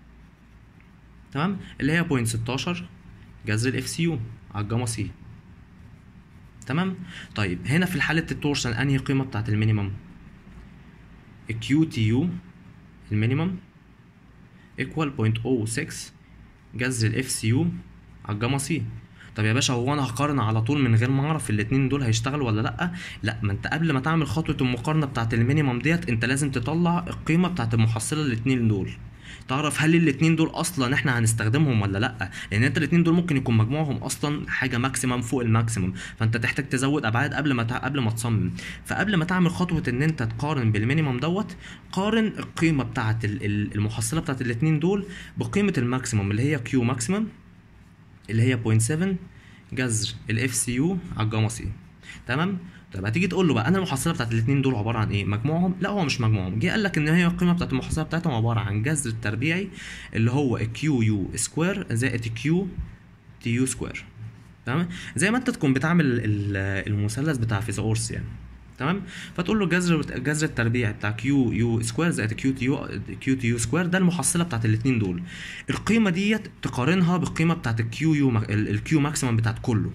تمام اللي هي 0.16 جذر الاف سي يو على الجاما سي تمام طيب هنا في حاله التورشن انهي قيمه بتاعت المينيمم الكيو تي يو المينيمم ايكوال 0.06 جذر الاف سي يو على الجاما سي طب يا باشا هو انا هقارن على طول من غير ما اعرف الاتنين دول هيشتغلوا ولا لا لا ما انت قبل ما تعمل خطوه المقارنه بتاعت المينيمم ديت انت لازم تطلع القيمه بتاعت المحصله الاتنين دول تعرف هل الاتنين دول اصلا احنا هنستخدمهم ولا لا لان انت الاتنين دول ممكن يكون مجموعهم اصلا حاجه ماكسيمم فوق الماكسيمم فانت تحتاج تزود ابعاد قبل ما تع... قبل ما تصمم فقبل ما تعمل خطوه ان انت تقارن بالمينيمم دوت قارن القيمه بتاعت ال- ال- المحصله بتاعت الاتنين دول بقيمه الماكسيمم اللي هي كيو ماكسيمم اللي هي 0.7 جذر الاف سي يو على الجاما سي تمام طب هتيجي تقول له بقى انا المحصله بتاعت الاثنين دول عباره عن ايه مجموعهم لا هو مش مجموعهم جه قال لك ان هي القيمه بتاعت المحصله بتاعتهم عباره عن جذر التربيعي اللي هو كيو يو سكوير زائد كيو تي يو سكوير تمام زي ما انت تكون بتعمل ال- المثلث بتاع فيثاغورس يعني تمام فتقول له جذر جذر التربيع بتاع كيو يو سكوير زائد كيو تي يو كيو تي يو سكوير ده المحصله بتاعت الاثنين دول القيمه ديت تقارنها بالقيمه بتاعت الكيو يو الكيو ماكسيمم بتاعت كله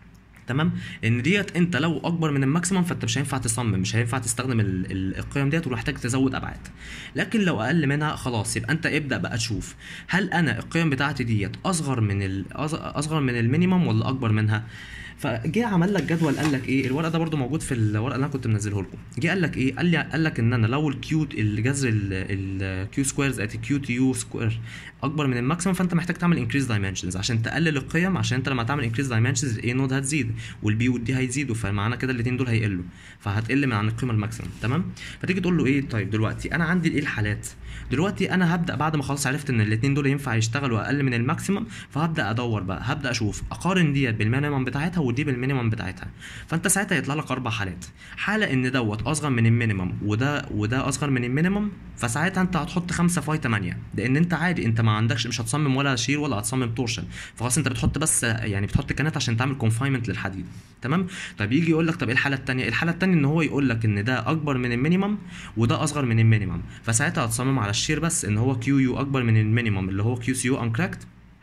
تمام ان ديت انت لو اكبر من الماكسيمم فانت مش هينفع تصمم مش هينفع تستخدم ال- ال- القيم ديت ومحتاج تزود ابعاد لكن لو اقل منها خلاص يبقى انت ابدا بقى تشوف هل انا القيم بتاعتي ديت اصغر من ال- أص- اصغر من المينيمم ولا اكبر منها فجه عمل لك جدول قال لك ايه الورق ده برضو موجود في الورق اللي انا كنت منزله لكم جه قال لك ايه قال لي قال لك ان انا لو الكيو الجذر الكيو سكوير زائد الكيو تي يو سكوير اكبر من الماكسيمم فانت محتاج تعمل انكريز دايمنشنز عشان تقلل القيم عشان انت لما تعمل انكريز دايمنشنز الاي نود هتزيد والبي والدي هيزيدوا فمعنى كده الاثنين دول هيقلوا فهتقل من عن القيمه الماكسيمم تمام فتيجي تقول له ايه طيب دلوقتي انا عندي ايه الحالات دلوقتي انا هبدا بعد ما خلاص عرفت ان الاثنين دول ينفع يشتغلوا اقل من الماكسيمم فهبدا ادور بقى هبدا اشوف اقارن ديت بالمينيمم بتاعتها ودي بالمينيمم بتاعتها فانت ساعتها يطلع لك اربع حالات حاله ان دوت اصغر من المينيمم وده وده اصغر من المينيمم فساعتها انت هتحط 5 فاي 8 لان انت عادي انت ما عندكش مش هتصمم ولا شير ولا هتصمم تورشن فخلاص انت بتحط بس يعني بتحط كانات عشان تعمل كونفاينمنت للحديد تمام طب يجي يقول لك طب ايه الحاله الثانيه الحاله الثانيه ان هو يقول لك ان ده اكبر من المينيمم وده اصغر من المينيمم فساعتها هتصمم على الشير بس ان هو كيو يو اكبر من المينيمم اللي هو كيو سي يو انكراكت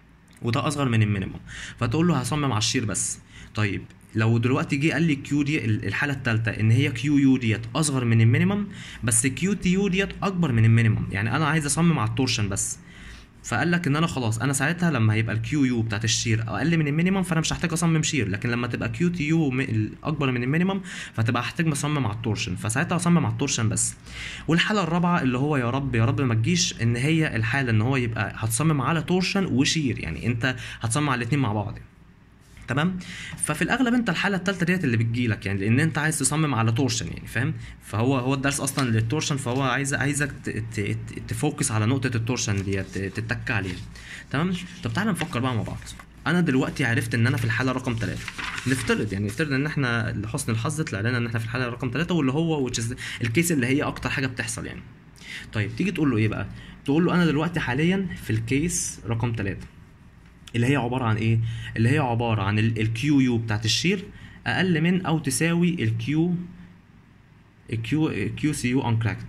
وده اصغر من المينيمم فتقول له هصمم على الشير بس طيب لو دلوقتي جه قال لي كيو دي ال- الحاله الثالثه ان هي كيو يو ديت اصغر من المينيمم بس كيو تي يو ديت اكبر من المينيمم يعني انا عايز اصمم على التورشن بس فقال لك ان انا خلاص انا ساعتها لما هيبقى الكيو يو بتاعت الشير اقل من المينيمم فانا مش هحتاج اصمم شير لكن لما تبقى كيو تي يو اكبر من المينيمم فتبقى هحتاج اصمم على التورشن فساعتها اصمم على التورشن بس والحاله الرابعه اللي هو يا رب يا رب ما تجيش ان هي الحاله ان هو يبقى هتصمم على تورشن وشير يعني انت هتصمم على الاثنين مع بعض تمام ففي الاغلب انت الحاله الثالثه ديت اللي بتجيلك يعني لان انت عايز تصمم على تورشن يعني فاهم فهو هو الدرس اصلا للتورشن فهو عايز عايزك ت- ت- ت- تفوكس على نقطه التورشن ديت تتك عليها تمام طب تعالى نفكر بقى مع بعض انا دلوقتي عرفت ان انا في الحاله رقم ثلاثة نفترض يعني نفترض ان احنا لحسن الحظ طلع لنا ان احنا في الحاله رقم ثلاثة واللي هو which is الكيس اللي هي اكتر حاجه بتحصل يعني طيب تيجي تقول له ايه بقى تقول له انا دلوقتي حاليا في الكيس رقم ثلاثة اللي هي عباره عن ايه اللي هي عباره عن الكيو يو بتاعت الشير اقل من او تساوي الكيو الكيو كيو سي يو انكراكت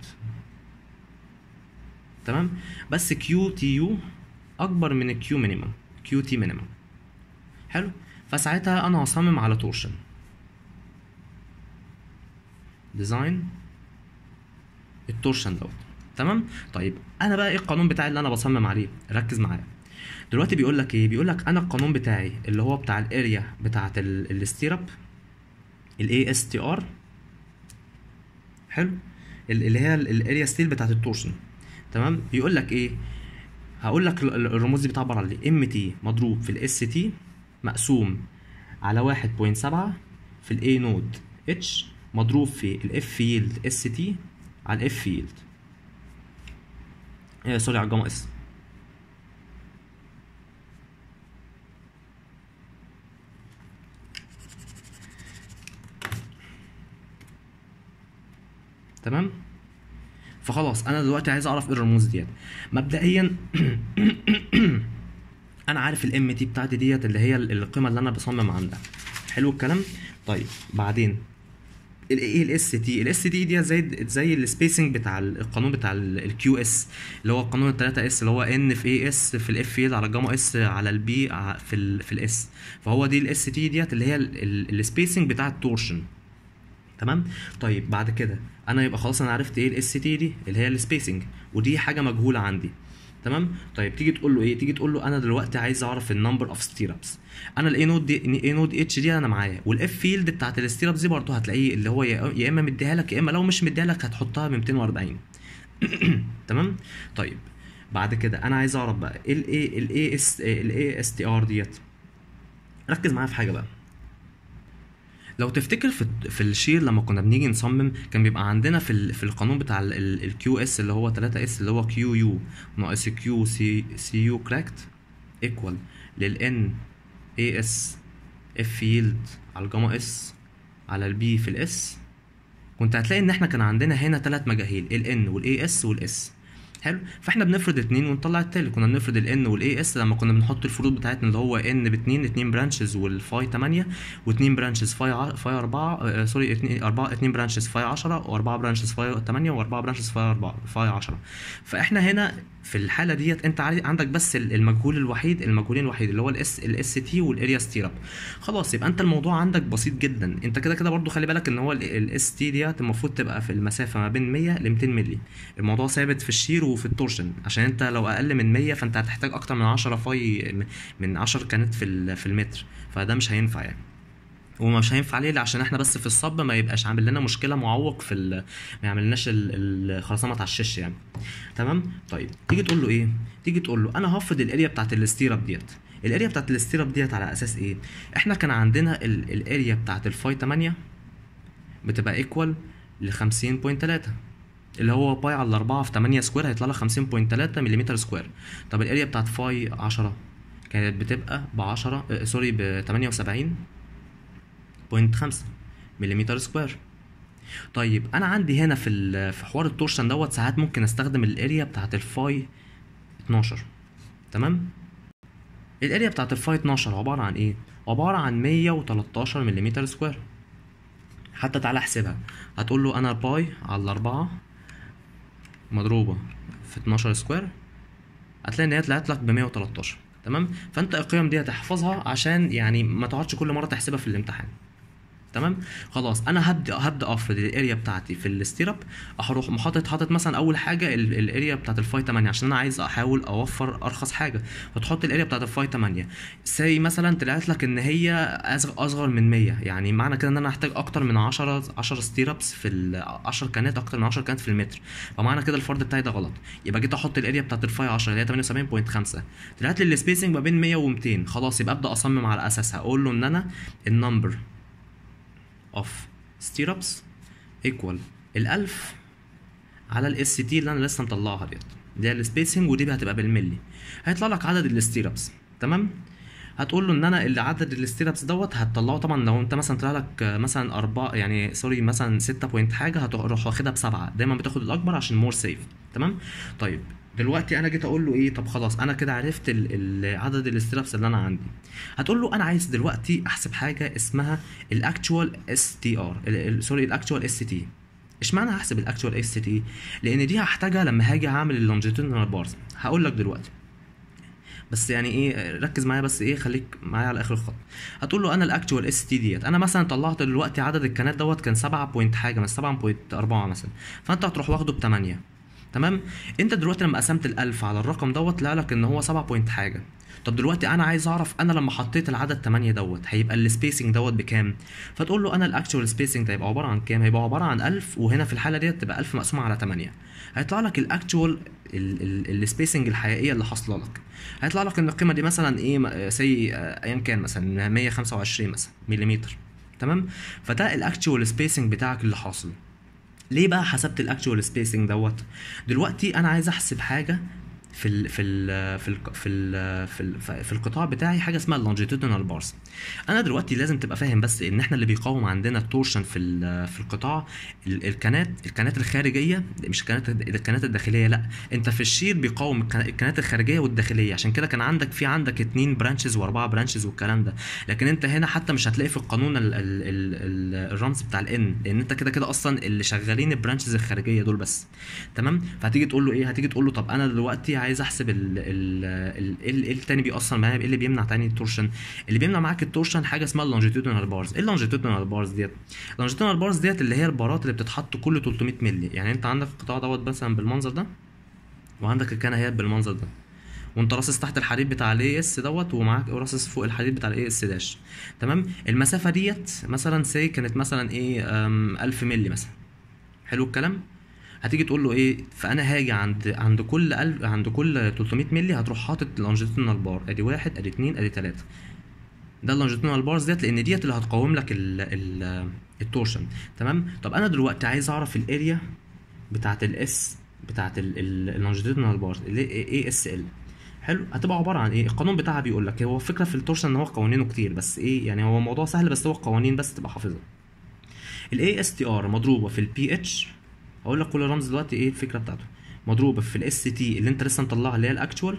تمام بس كيو تي يو اكبر من الكيو مينيمم كيو تي مينيمم حلو فساعتها انا هصمم على تورشن ديزاين التورشن دوت تمام طيب انا بقى ايه القانون بتاعي اللي انا بصمم عليه ركز معايا دلوقتي بيقول لك ايه بيقول لك انا القانون بتاعي اللي هو بتاع الاريا بتاعه الاستيراب الاي اس تي ار حلو ال- اللي هي الاريا ستيل بتاعه التورشن تمام بيقول لك ايه هقول لك ال- ال- الرموز دي بتعبر عن ايه ام تي مضروب في الاس تي مقسوم على 1.7 في الاي نود اتش مضروب في الاف فيلد اس تي على الاف فيلد آه سوري على الجاما اس تمام فخلاص انا دلوقتي عايز اعرف ايه الرموز ديت مبدئيا انا عارف الام تي بتاعتي ديت اللي هي ال- القيمه اللي انا بصمم عندها حلو الكلام طيب بعدين الايه الاس تي الاس تي دي زي زي السبيسنج بتاع ال- القانون بتاع الكيو اس اللي هو القانون التلاتة اس اللي هو ان في اي اس في الاف فيلد على الجاما اس على البي في ال في الاس فهو دي الاس تي ديت اللي هي السبيسنج بتاع التورشن تمام طيب بعد كده انا يبقى خلاص انا عرفت ايه الاس تي دي اللي هي السبيسنج ودي حاجه مجهوله عندي تمام طيب تيجي تقول له ايه تيجي تقول له انا دلوقتي عايز اعرف النمبر اوف ستيرابس انا الاي نود دي اي نود اتش دي انا معايا والاف فيلد بتاعت الستيرابس دي برضه هتلاقيه اللي هو يا يا اما مديها لك يا اما لو مش مديها لك هتحطها ب 240 تمام طيب بعد كده انا عايز اعرف بقى الاي الاي اس الاي اس تي ار ديت ركز معايا في حاجه بقى لو تفتكر في في الشير لما كنا بنيجي نصمم كان بيبقى عندنا في ال- في القانون بتاع الكيو اس اللي هو 3 اس اللي هو كيو يو ناقص كيو سي سي يو كراكت ايكوال للان اي اس اف فيلد على الجاما اس على البي في الاس كنت هتلاقي ان احنا كان عندنا هنا ثلاث مجاهيل الان والاي اس والاس حلو فاحنا بنفرض اتنين ونطلع التالت كنا بنفرض الان والاي اس لما كنا بنحط الفروض بتاعتنا اللي هو ان باتنين اتنين برانشز والفاي 8 واتنين برانشز فاي ع... فاي 4 آه سوري اتنين اربعة اتنين برانشز فاي 10 واربعة برانشز فاي 8 واربعة برانشز فاي 4 فاي 10 فاحنا هنا في الحاله ديت انت عارف عندك بس ال- المجهول الوحيد المجهولين الوحيد اللي هو الاس الاس تي والاريا ستيراب خلاص يبقى انت الموضوع عندك بسيط جدا انت كده كده برضو خلي بالك ان هو الاس تي ديت المفروض تبقى في المسافه ما بين 100 ل 200 مللي الموضوع ثابت في الشير وفي التورشن عشان انت لو اقل من 100 فانت هتحتاج اكتر من 10 فاي من 10 كانت في ال- في المتر فده مش هينفع يعني ومش هينفع ليه عشان احنا بس في الصب ما يبقاش عامل لنا مشكله معوق في ال... ما يعملناش ال- ال- الخرسانه ما تعشش يعني تمام طيب تيجي تقول له ايه تيجي تقول له انا هفرض الاريا بتاعت الاستيراب ديت الاريا بتاعت الاستيراب ديت على اساس ايه احنا كان عندنا ال... الاريا بتاعت الفاي 8 بتبقى ايكوال ل 50.3 اللي هو باي على 4 في 8 سكوير هيطلع لك 50.3 ملم سكوير طب الاريا بتاعت فاي 10 كانت بتبقى ب 10 آه، سوري ب 78 بوينت خمسة مليمتر سكوير طيب انا عندي هنا في ال- في حوار التورشن دوت ساعات ممكن استخدم الاريا بتاعت الفاي 12 تمام الاريا بتاعت الفاي 12 عباره عن ايه عباره عن 113 مليمتر سكوير حتى تعالى احسبها هتقول له انا باي على 4 مضروبه في 12 سكوير هتلاقي ان هي طلعت لك ب 113 تمام فانت القيم دي هتحفظها عشان يعني ما تقعدش كل مره تحسبها في الامتحان تمام خلاص انا هبدا هبدا افرض الاريا بتاعتي في الستيرب هروح حاطط حاطط مثلا اول حاجه ال- الاريا بتاعت الفاي 8 عشان انا عايز احاول اوفر ارخص حاجه فتحط الاريا بتاعت الفاي 8 سي مثلا طلعت لك ان هي أصغ- اصغر من 100 يعني معنى كده ان انا هحتاج اكتر من 10 10 ستيربس في ال 10 كانات اكتر من 10 كانات في المتر فمعنى كده الفرض بتاعي ده غلط يبقى جيت احط الاريا بتاعت الفاي 10 اللي هي 78.5 طلعت لي السبيسنج ما بين 100 و200 خلاص يبقى ابدا اصمم على اساسها اقول له ان انا النمبر اوف ستيربس ايكوال الألف على الاس تي اللي انا لسه مطلعها ديت دي السبيسنج ودي هتبقى بالملي هيطلع لك عدد الستيربس تمام هتقول له ان انا اللي عدد الستيربس دوت هتطلعه طبعا لو انت مثلا طلع لك آه، مثلا أربعة يعني سوري مثلا 6 بوينت حاجه هتروح واخدها بسبعه دايما بتاخد الاكبر عشان مور سيف تمام طيب دلوقتي انا جيت اقول له ايه طب خلاص انا كده عرفت ال- ال- عدد الستيربس اللي انا عندي هتقول له انا عايز دلوقتي احسب حاجه اسمها الاكتوال اس تي ار سوري الاكتوال اس تي اشمعنى هحسب الاكتوال اس تي لان دي هحتاجها لما هاجي هعمل اللونجيتودينال بارز هقول لك دلوقتي بس يعني ايه ركز معايا بس ايه خليك معايا على اخر الخط هتقول له انا الاكتوال اس تي ديت انا مثلا طلعت دلوقتي عدد الكانات دوت كان 7 بوينت حاجه مثلا 7.4 مثلا فانت هتروح واخده ب 8 تمام انت دلوقتي لما قسمت ال1000 على الرقم دوت طلع لك ان هو 7 بوينت حاجه طب دلوقتي انا عايز اعرف انا لما حطيت العدد 8 دوت هيبقى السبيسنج دوت بكام فتقول له انا الاكتوال سبيسنج ده هيبقى عباره عن كام هيبقى عباره عن 1000 وهنا في الحاله ديت تبقى 1000 مقسومه على 8 هيطلع لك الاكتوال السبيسنج الحقيقيه اللي حاصله لك هيطلع لك ان القيمه دي مثلا ايه سي ايا كان مثلا 125 مثلا مليمتر تمام فده الاكتوال سبيسنج بتاعك اللي حاصل ليه بقى حسبت الاكتوال سبيسنج دوت دلوقتي انا عايز احسب حاجه في ال في ال في ال في ال في, ال في القطاع بتاعي حاجه اسمها اللونجيتودينال بارز انا دلوقتي لازم تبقى فاهم بس ان احنا اللي بيقاوم عندنا التورشن في ال- في القطاع ال- الكنات الكنات الخارجيه مش الكنات الكنات الداخليه لا انت في الشير بيقاوم الك- الكنات الخارجيه والداخليه عشان كده كان عندك في عندك اتنين برانشز واربعه برانشز والكلام ده لكن انت هنا حتى مش هتلاقي في القانون ال ال ال ال الرمز بتاع الان لان انت كده كده اصلا اللي شغالين البرانشز الخارجيه دول بس تمام فهتيجي تقول له ايه هتيجي تقول له طب انا دلوقتي عايز احسب ال ال ال ال ايه التاني بيأثر معايا ايه اللي بيمنع تاني التورشن اللي بيمنع معاك التورشن حاجه اسمها اللونجيتودينال بارز ايه اللونجيتودينال بارز ديت اللونجيتودينال بارز ديت اللي هي البارات اللي بتتحط كل 300 مللي يعني انت عندك القطاع دوت مثلا بالمنظر ده وعندك الكنه هي بالمنظر ده وانت راصص تحت الحديد بتاع الاي اس دوت ومعاك راصص فوق الحديد بتاع الاي اس داش تمام المسافه ديت مثلا سي كانت مثلا ايه أم، 1000 مللي مثلا حلو الكلام هتيجي تقول له ايه فانا هاجي عند عند كل ألف عند كل 300 مللي هتروح حاطط اللونجيتودينال بار ادي واحد ادي اتنين ادي تلاته ده اللونجيتودينال بارز ديت لان ديت اللي هتقاوم لك ال ال التورشن تمام طب انا دلوقتي عايز اعرف الاريا بتاعت الاس بتاعت اللونجيتودينال بارز اللي اي اس ال حلو هتبقى عباره عن ايه القانون بتاعها بيقول لك هو الفكره في التورشن ان هو قوانينه كتير بس ايه يعني هو موضوع سهل بس هو قوانين بس تبقى حافظها الاي اس تي ار مضروبه في البي اتش هقول لك كل رمز دلوقتي ايه الفكره بتاعته مضروبه في الاس تي اللي انت لسه مطلعها اللي هي الاكتوال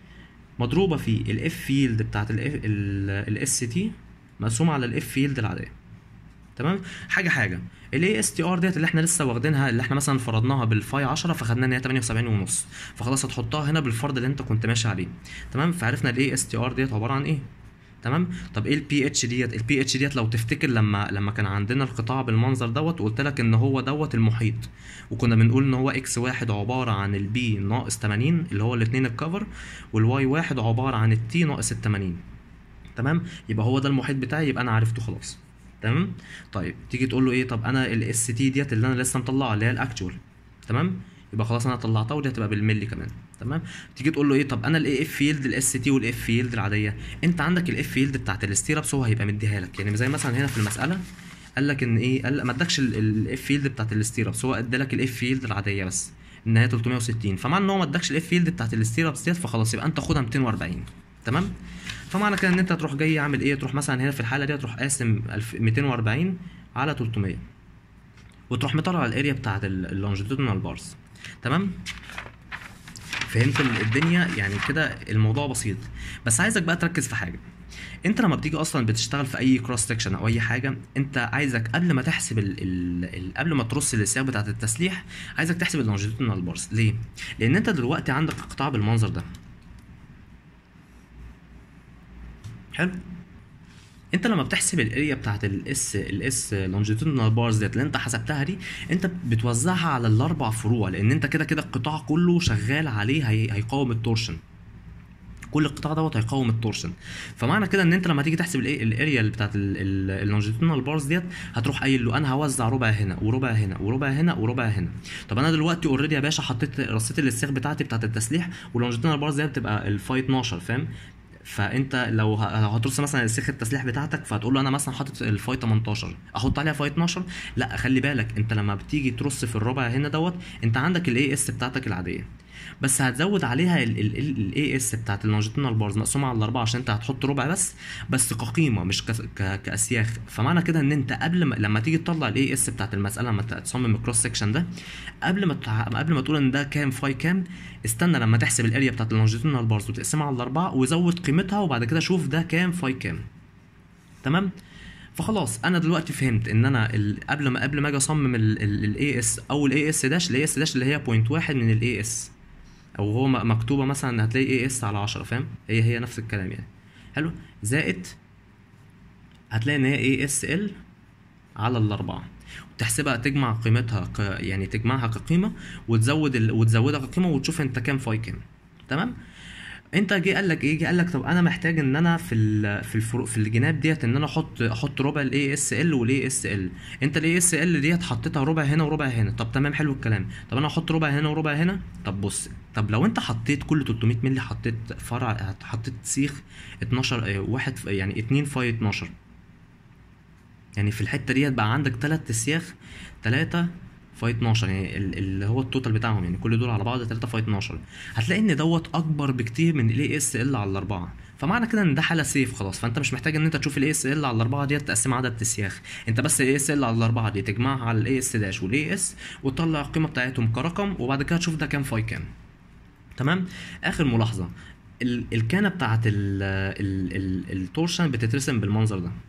مضروبه في الاف فيلد بتاعت الاس تي مقسومه على الاف فيلد العاديه تمام حاجه حاجه الاي اس تي ار ديت اللي احنا لسه واخدينها اللي احنا مثلا فرضناها بالفاي 10 فخدنا ان هي 78 ونص فخلاص هتحطها هنا بالفرض اللي انت كنت ماشي عليه تمام فعرفنا الاي اس تي ار ديت عباره عن ايه تمام طب ايه البي اتش ديت البي اتش ديت لو تفتكر لما لما كان عندنا القطاع بالمنظر دوت وقلت لك ان هو دوت المحيط وكنا بنقول ان هو اكس واحد عباره عن البي ناقص 80 اللي هو الاثنين الكفر والواي واحد عباره عن التي ناقص ال 80 تمام يبقى هو ده المحيط بتاعي يبقى انا عرفته خلاص تمام طيب تيجي تقول له ايه طب انا الاس تي ديت اللي انا لسه مطلعها اللي هي الاكتوال تمام يبقى خلاص انا طلعتها ودي هتبقى بالملي كمان تمام تيجي تقول له ايه طب انا الاي اف فيلد الاس تي والاف فيلد العاديه انت عندك الاف فيلد بتاعت الستيرابس هو هيبقى مديها لك يعني زي مثلا هنا في المساله قال لك ان ايه قال ما ادكش الاف فيلد بتاعت الستيرابس هو ادى لك الاف فيلد العاديه بس ان هي 360 فمعنى ان هو ما ادكش الاف فيلد بتاعت الستيرابس ديت فخلاص يبقى انت خدها 240 تمام فمعنى كده ان انت تروح جاي عامل ايه تروح مثلا هنا في الحاله دي تروح قاسم 1000 240 على 300 وتروح مطلع الاريا بتاعت اللونجيتودينال بارز تمام فهمت ال- الدنيا يعني كده الموضوع بسيط بس عايزك بقى تركز في حاجه انت لما بتيجي اصلا بتشتغل في اي كروس سكشن او اي حاجه انت عايزك قبل ما تحسب ال ال ال قبل ما ترص السياق بتاعه التسليح عايزك تحسب اللونجيتودينال بارز ليه لان انت دلوقتي عندك قطاع بالمنظر ده حلو انت لما بتحسب الاريا بتاعت الاس الاس لونجيتودينال بارز ديت اللي انت حسبتها دي انت بتوزعها على الاربع فروع لان انت كده كده القطاع كله شغال عليه هي... هيقاوم التورشن كل القطاع دوت هيقاوم التورشن فمعنى كده ان انت لما تيجي تحسب الايه الاريا اللي بتاعت اللونجيتودينال بارز ديت هتروح قايل له انا هوزع ربع هنا وربع هنا وربع هنا وربع هنا طب انا دلوقتي اوريدي يا باشا حطيت رصيت السيخ بتاعتي بتاعت التسليح واللونجيتودينال بارز ديت بتبقى الفاي 12 فاهم فانت لو ه- لو هترص مثلا السيخ التسليح بتاعتك فهتقول له انا مثلا حاطط الفاي 18 احط عليها فاي 12 لا خلي بالك انت لما بتيجي ترص في الربع هنا دوت انت عندك الاي اس بتاعتك العاديه بس هتزود عليها الاي اس بتاعت اللونجيتودينال بارز مقسومه على الاربعه عشان انت هتحط ربع بس بس كقيمه مش كس- ك- كاسياخ فمعنى كده ان انت قبل ما لما تيجي تطلع الاي اس بتاعت المساله لما تصمم الكروس سكشن ده قبل ما تع... قبل ما تقول ان ده كام فاي كام استنى لما تحسب الاريا بتاعت اللونجيتودينال بارز وتقسمها على الاربعه وزود قيمتها وبعد كده شوف ده كام فاي كام تمام فخلاص انا دلوقتي فهمت ان انا ال... قبل ما قبل ما اجي اصمم الاي اس او الاي اس داش الاي اس داش اللي هي بوينت واحد من الاي اس او هو م- مكتوبه مثلا هتلاقي اي اس على 10 فاهم هي هي نفس الكلام يعني حلو زائد هتلاقي ان هي اي اس ال على الاربعه وتحسبها تجمع قيمتها ك... يعني تجمعها كقيمه وتزود ال... وتزودها كقيمه وتشوف انت كام فاي كام تمام انت جه قال لك ايه جه قال لك طب انا محتاج ان انا في ال في الفرو في الجناب ديت ان انا احط احط ربع الاي اس ال والاي اس ال انت الاي اس ال ديت حطيتها ربع هنا وربع هنا طب تمام حلو الكلام طب انا احط ربع هنا وربع هنا طب بص طب لو انت حطيت كل 300 مللي حطيت فرع حطيت سيخ 12 اه، واحد ف- يعني 2 فاي 12 يعني في الحته ديت بقى عندك ثلاث اسياخ 3 فاي 12 يعني ال- اللي هو التوتال بتاعهم يعني كل دول على بعض 3 فاي 12 هتلاقي ان دوت اكبر بكتير من الاي اس ال على الاربعه فمعنى كده ان ده حاله سيف خلاص فانت مش محتاج ان انت تشوف الاي اس ال على الاربعه ديت تقسم عدد اسياخ انت بس الاي اس ال على الاربعه دي تجمعها على الاي اس داش والاي اس وتطلع القيمه بتاعتهم كرقم وبعد كده تشوف ده كام فاي كام تمام اخر ملاحظه ال- الكانه بتاعت ال ال ال التورشن بتترسم بالمنظر ده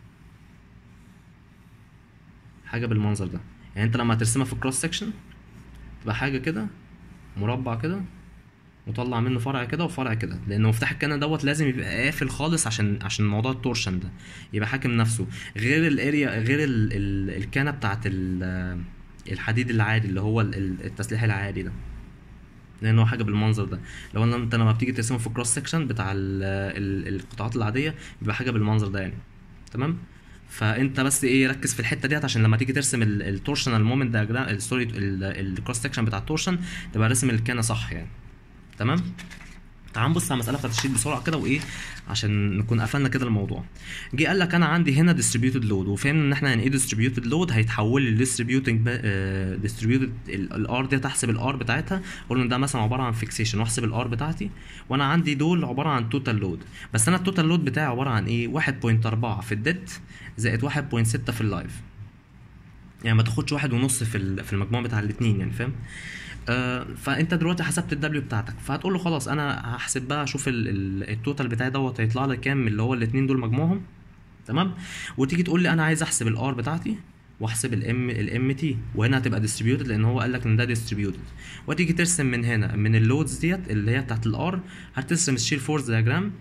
حاجه بالمنظر ده يعني انت لما هترسمها في الكروس سكشن تبقى حاجه كده مربع كده وطلع منه فرع كده وفرع كده لان مفتاح الكنه دوت لازم يبقى قافل خالص عشان عشان موضوع التورشن ده يبقى حاكم نفسه غير الاريا غير ال ال الكنه بتاعت ال- الحديد العادي اللي هو ال- ال- التسليح العادي ده لان هو حاجه بالمنظر ده لو ان انت لما بتيجي ترسمه في الكروس سكشن بتاع ال ال القطاعات العاديه بيبقى حاجه بالمنظر ده يعني تمام فانت بس ايه ركز في الحته ديت عشان لما تيجي ترسم التورشنال مومنت دياجرام سوري الكروس سكشن بتاع التورشن تبقى راسم الكانه صح يعني تمام تعال نبص على المساله بتاعت الشيت بسرعه كده وايه عشان نكون قفلنا كده الموضوع جه قال لك انا عندي هنا ديستريبيوتد لود وفهمنا ان احنا يعني ايه ديستريبيوتد لود هيتحول لي ديستريبيوتنج ديستريبيوتد الار دي تحسب الار بتاعتها اقول ان ده مثلا عباره عن فيكسيشن واحسب الار بتاعتي وانا عندي دول عباره عن توتال لود بس انا التوتال لود بتاعي عباره عن ايه 1.4 في الديد زائد 1.6 في اللايف يعني ما تاخدش واحد ونص في ال- في المجموع بتاع الاثنين يعني فاهم آه، فانت دلوقتي حسبت الدبليو بتاعتك فهتقول له خلاص انا هحسب بقى اشوف ال- ال- التوتال بتاعي دوت هيطلع لي كام اللي هو الاثنين دول مجموعهم تمام وتيجي تقول لي انا عايز احسب الار بتاعتي واحسب الام الام تي وهنا هتبقى ديستريبيوتد لان هو قال لك ان ده ديستريبيوتد وتيجي ترسم من هنا من اللودز ديت اللي هي بتاعت الار هترسم الشير فورس دياجرام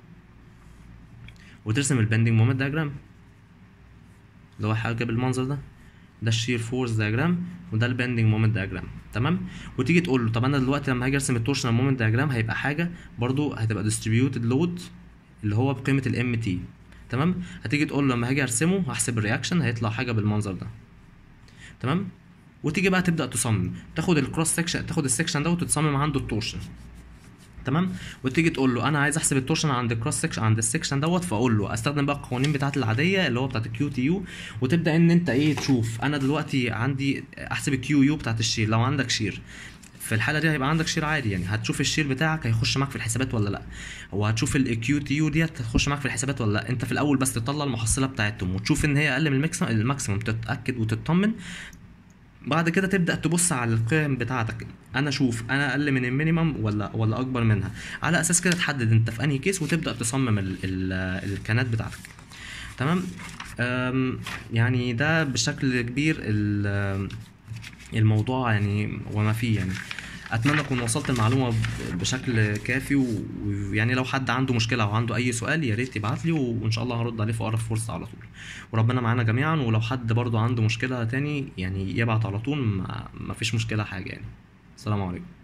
وترسم البندنج مومنت دياجرام اللي هو حاجه بالمنظر ده ده الشير فورس دياجرام وده البندنج مومنت دياجرام تمام وتيجي تقول له طب انا دلوقتي لما هاجي ارسم التورشنال مومنت دياجرام هيبقى حاجه برضو هتبقى ديستريبيوتد لود اللي هو بقيمه الام تي تمام هتيجي تقول له لما هاجي ارسمه هحسب الرياكشن هيطلع حاجه بالمنظر ده تمام وتيجي بقى تبدا تصمم تاخد الكروس سكشن تاخد السكشن ده وتتصمم عنده التورشن تمام وتيجي تقول له انا عايز احسب التورشن عند الكروس سكشن عند السكشن دوت فاقول له استخدم بقى القوانين بتاعت العاديه اللي هو بتاعت الكيو تي يو وتبدا ان انت ايه تشوف انا دلوقتي عندي احسب الكيو يو بتاعت الشير لو عندك شير في الحاله دي هيبقى عندك شير عادي يعني هتشوف الشير بتاعك هيخش معاك في الحسابات ولا لا وهتشوف الكيو تي يو ديت هتخش معاك في الحسابات ولا لا انت في الاول بس تطلع المحصله بتاعتهم وتشوف ان هي اقل من الماكسيمم الماكسيمم تتاكد وتطمن بعد كده تبدا تبص على القيم بتاعتك انا اشوف انا اقل من المينيمم ولا ولا اكبر منها على اساس كده تحدد انت في انهي كيس وتبدا تصمم ال ال الكانات بتاعتك تمام أم، يعني ده بشكل كبير ال- الموضوع يعني وما فيه يعني اتمنى اكون وصلت المعلومه ب- بشكل كافي و- ويعني لو حد عنده مشكله او عنده اي سؤال يا ريت يبعت لي وان شاء الله هرد عليه في اقرب فرصه على طول وربنا معانا جميعا ولو حد برضو عنده مشكله تاني يعني يبعت على طول ما ما فيش مشكله حاجه يعني السلام عليكم